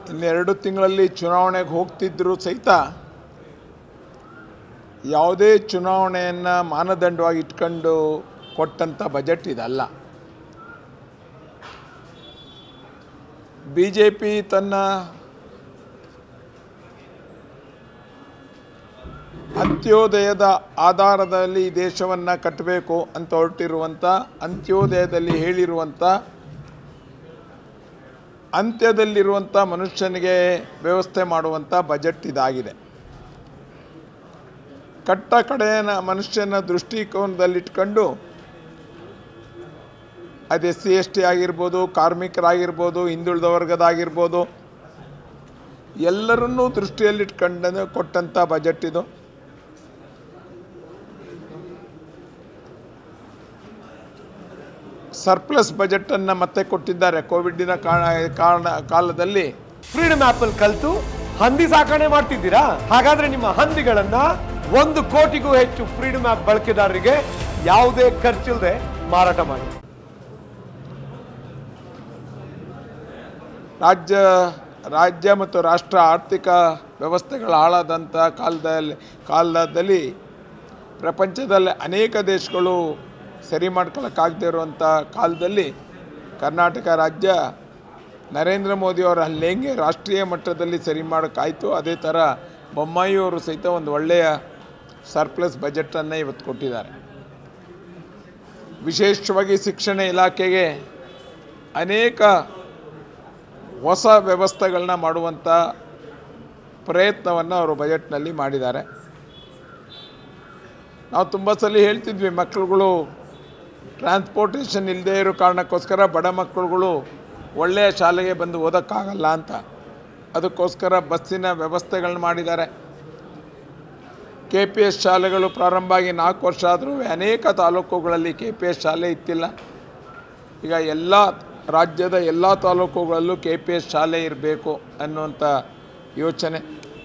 ಇನ್ನೆರಡು ತಿಂಗಳಲ್ಲಿ ಚುನಾವಣೆಗೆ ಹೋಗ್ತಿದ್ದರೂ ಸಹಿತ ಯಾವುದೇ ಚುನಾವಣೆಯನ್ನು ಮಾನದಂಡವಾಗಿ ಇಟ್ಕೊಂಡು ಕೊಟ್ಟಂಥ ಬಜೆಟ್ ಇದಲ್ಲ ಬಿ ಜೆ ಪಿ ತನ್ನ ಅಂತ್ಯೋದಯದ ಆಧಾರದಲ್ಲಿ ಈ ದೇಶವನ್ನು ಕಟ್ಟಬೇಕು ಅಂತ ಹೊರಟಿರುವಂಥ ಅಂತ್ಯೋದಯದಲ್ಲಿ ಹೇಳಿರುವಂಥ ಅಂತ್ಯದಲ್ಲಿರುವಂಥ ಮನುಷ್ಯನಿಗೆ ವ್ಯವಸ್ಥೆ ಮಾಡುವಂಥ ಬಜೆಟ್ ಇದಾಗಿದೆ ಕಟ್ಟ ಕಡೆಯನ ಮನುಷ್ಯನ ದೃಷ್ಟಿಕೋನದಲ್ಲಿಟ್ಕೊಂಡು ಅದು ಎಸ್ ಸಿ ಎಸ್ ಟಿ ಆಗಿರ್ಬೋದು ಕಾರ್ಮಿಕರಾಗಿರ್ಬೋದು ಹಿಂದುಳಿದ ವರ್ಗದಾಗಿರ್ಬೋದು ಎಲ್ಲರನ್ನೂ ದೃಷ್ಟಿಯಲ್ಲಿಟ್ಕೊಂಡು ಕೊಟ್ಟಂಥ ಬಜೆಟ್ ಇದು ಸರ್ಪ್ಲಸ್ ಬಜೆಟನ್ನು ಮತ್ತೆ ಕೊಟ್ಟಿದ್ದಾರೆ ಕೋವಿಡ್ನ ಕಾರಣ ಕಾರಣ ಕಾಲದಲ್ಲಿ ಫ್ರೀಡಮ್ ಆಪ್ ಅಲ್ಲಿ ಕಲ್ತು ಹಂದಿ ಸಾಕಣೆ ಮಾಡ್ತಿದ್ದೀರಾ ಹಾಗಾದ್ರೆ ನಿಮ್ಮ ಹಂದಿಗಳನ್ನ ಒಂದು ಕೋಟಿಗೂ ಹೆಚ್ಚು ಫ್ರೀಡಮ್ ಆಪ್ ಬಳಕೆದಾರರಿಗೆ ಯಾವುದೇ ಖರ್ಚಿಲ್ಲದೆ ಮಾರಾಟ ಮಾಡಿ ರಾಜ್ಯ ರಾಜ್ಯ ಮತ್ತು ರಾಷ್ಟ್ರ ಆರ್ಥಿಕ ವ್ಯವಸ್ಥೆಗಳು ಹಾಳಾದಂಥ ಕಾಲದಲ್ಲಿ ಕಾಲದಲ್ಲಿ ಪ್ರಪಂಚದಲ್ಲಿ ಅನೇಕ ದೇಶಗಳು ಸರಿ ಮಾಡ್ಕೊಳ್ಳೋಕ್ಕಾಗದೇ ಇರುವಂಥ ಕಾಲದಲ್ಲಿ ಕರ್ನಾಟಕ ರಾಜ್ಯ ನರೇಂದ್ರ ಮೋದಿಯವರ ಹೆಂಗೆ ರಾಷ್ಟ್ರೀಯ ಮಟ್ಟದಲ್ಲಿ ಸರಿ ಮಾಡೋಕ್ಕಾಯಿತು ಅದೇ ಥರ ಬೊಮ್ಮಾಯಿಯವರು ಸಹಿತ ಒಂದು ಒಳ್ಳೆಯ ಸರ್ಪ್ಲಸ್ ಬಜೆಟನ್ನು ಇವತ್ತು ಕೊಟ್ಟಿದ್ದಾರೆ ವಿಶೇಷವಾಗಿ ಶಿಕ್ಷಣ ಇಲಾಖೆಗೆ ಅನೇಕ ಹೊಸ ವ್ಯವಸ್ಥೆಗಳನ್ನ ಮಾಡುವಂಥ ಪ್ರಯತ್ನವನ್ನು ಅವರು ಬಜೆಟ್ನಲ್ಲಿ ಮಾಡಿದ್ದಾರೆ ನಾವು ತುಂಬ ಸಲ ಹೇಳ್ತಿದ್ವಿ ಮಕ್ಕಳುಗಳು ಟ್ರಾನ್ಸ್ಪೋರ್ಟೇಷನ್ ಇಲ್ಲದೇ ಇರೋ ಕಾರಣಕ್ಕೋಸ್ಕರ ಬಡ ಮಕ್ಕಳುಗಳು ಒಳ್ಳೆಯ ಶಾಲೆಗೆ ಬಂದು ಓದೋಕ್ಕಾಗಲ್ಲ ಅಂತ ಅದಕ್ಕೋಸ್ಕರ ಬಸ್ಸಿನ ವ್ಯವಸ್ಥೆಗಳನ್ನ ಮಾಡಿದ್ದಾರೆ ಕೆ ಪಿ ಎಸ್ ಶಾಲೆಗಳು ಪ್ರಾರಂಭ ಆಗಿ ನಾಲ್ಕು ವರ್ಷ ಆದರೂ ಅನೇಕ ತಾಲೂಕುಗಳಲ್ಲಿ ಕೆ ಪಿ ಎಸ್ ಶಾಲೆ ಇತ್ತಿಲ್ಲ ಈಗ ಎಲ್ಲ ರಾಜ್ಯದ ಎಲ್ಲ ತಾಲೂಕುಗಳಲ್ಲೂ ಕೆ ಪಿ ಎಸ್ ಶಾಲೆ ಇರಬೇಕು ಅನ್ನುವಂಥ ಯೋಚನೆ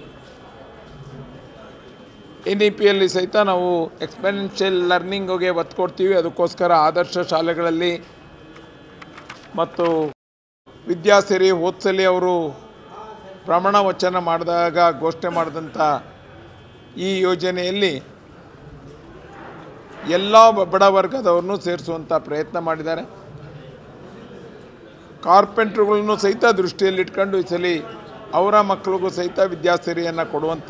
ಎನ್ ಇ ಪಿಯಲ್ಲಿ ಸಹಿತ ನಾವು ಎಕ್ಸ್ಪೆನ್ಷಿಯಲ್ ಲರ್ನಿಂಗ್ಗೆ ಒತ್ತು ಕೊಡ್ತೀವಿ ಅದಕ್ಕೋಸ್ಕರ ಆದರ್ಶ ಶಾಲೆಗಳಲ್ಲಿ ಮತ್ತು ವಿದ್ಯಾಸಿರಿ ಹೋದ್ಸಲಿ ಅವರು ಪ್ರಮಾಣ ವಚನ ಮಾಡಿದಾಗ ಘೋಷಣೆ ಮಾಡಿದಂಥ ಈ ಯೋಜನೆಯಲ್ಲಿ ಎಲ್ಲ ಬಡ ವರ್ಗದವ್ರನ್ನೂ ಸೇರಿಸುವಂಥ ಪ್ರಯತ್ನ ಮಾಡಿದ್ದಾರೆ ಕಾರ್ಪೆಂಟ್ರುಗಳನ್ನು ಸಹಿತ ದೃಷ್ಟಿಯಲ್ಲಿಟ್ಕೊಂಡು ಈ ಸಲ ಅವರ ಮಕ್ಕಳಿಗೂ ಸಹಿತ ವಿದ್ಯಾಸಿರಿಯನ್ನು ಕೊಡುವಂಥ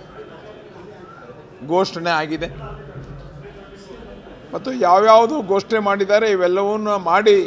ಘೋಷಣೆ ಆಗಿದೆ ಮತ್ತು ಯಾವ್ಯಾವುದು ಘೋಷಣೆ ಮಾಡಿದ್ದಾರೆ ಇವೆಲ್ಲವನ್ನ ಮಾಡಿ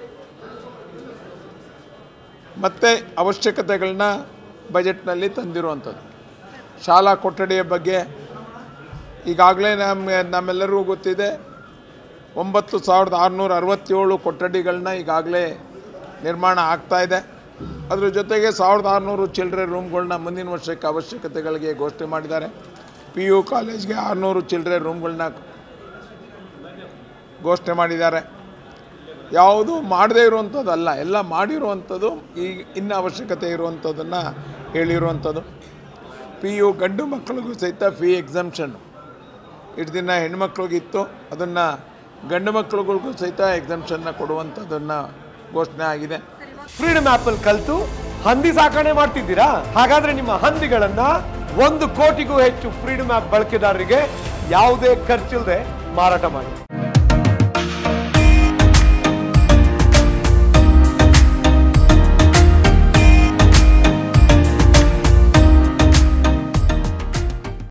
ಮತ್ತೆ ಅವಶ್ಯಕತೆಗಳನ್ನ ಬಜೆಟ್ನಲ್ಲಿ ತಂದಿರುವಂಥದ್ದು ಶಾಲಾ ಕೊಠಡಿಯ ಬಗ್ಗೆ ಈಗಾಗಲೇ ನಮ್ಮ ನಮ್ಮೆಲ್ಲರಿಗೂ ಗೊತ್ತಿದೆ ಒಂಬತ್ತು ಸಾವಿರದ ಆರುನೂರ ಅರವತ್ತೇಳು ಕೊಠಡಿಗಳನ್ನ ಈಗಾಗಲೇ ನಿರ್ಮಾಣ ಆಗ್ತಾ ಇದೆ ಅದ್ರ ಜೊತೆಗೆ ಸಾವಿರದ ಆರುನೂರು ಚಿಲ್ಲರೆ ರೂಮ್ಗಳನ್ನ ಮುಂದಿನ ವರ್ಷಕ್ಕೆ ಅವಶ್ಯಕತೆಗಳಿಗೆ ಘೋಷಣೆ ಮಾಡಿದ್ದಾರೆ ಪಿ ಯು ಕಾಲೇಜ್ಗೆ ಆರುನೂರು ಚಿಲ್ಲರೆ ರೂಮ್ಗಳನ್ನ ಘೋಷಣೆ ಮಾಡಿದ್ದಾರೆ ಯಾವುದು ಮಾಡದೇ ಇರುವಂಥದ್ದಲ್ಲ ಎಲ್ಲ ಮಾಡಿರುವಂಥದ್ದು ಈಗ ಇನ್ನು ಅವಶ್ಯಕತೆ ಇರುವಂಥದ್ದನ್ನು ಹೇಳಿರುವಂಥದ್ದು ಪಿ ಯು ಗಂಡು ಮಕ್ಕಳಿಗೂ ಸಹಿತ ಫೀ ಎಕ್ಸಮ್ಷನ್ ಇಷ್ಟು ದಿನ ಹೆಣ್ಮಕ್ಳಿಗಿತ್ತು ಅದನ್ನು ಗಂಡು ಮಕ್ಕಳುಗಳಿಗೂ ಸಹಿತ ಎಕ್ಸಮ್ಷನ್ನ ಕೊಡುವಂಥದ್ದನ್ನು ಘೋಷಣೆ ಆಗಿದೆ ಫ್ರೀಡಮ್ ಆಪ್ ಅಲ್ಲಿ ಕಲ್ತು ಹಂದಿ ಸಾಕಣೆ ಮಾಡ್ತಿದ್ದೀರಾ ಹಾಗಾದ್ರೆ ನಿಮ್ಮ ಹಂದಿಗಳನ್ನ ಒಂದು ಕೋಟಿಗೂ ಹೆಚ್ಚು ಫ್ರೀಡಮ್ ಆಪ್ ಬಳಕೆದಾರರಿಗೆ ಯಾವುದೇ ಖರ್ಚಿಲ್ಲದೆ ಮಾರಾಟ ಮಾಡಿ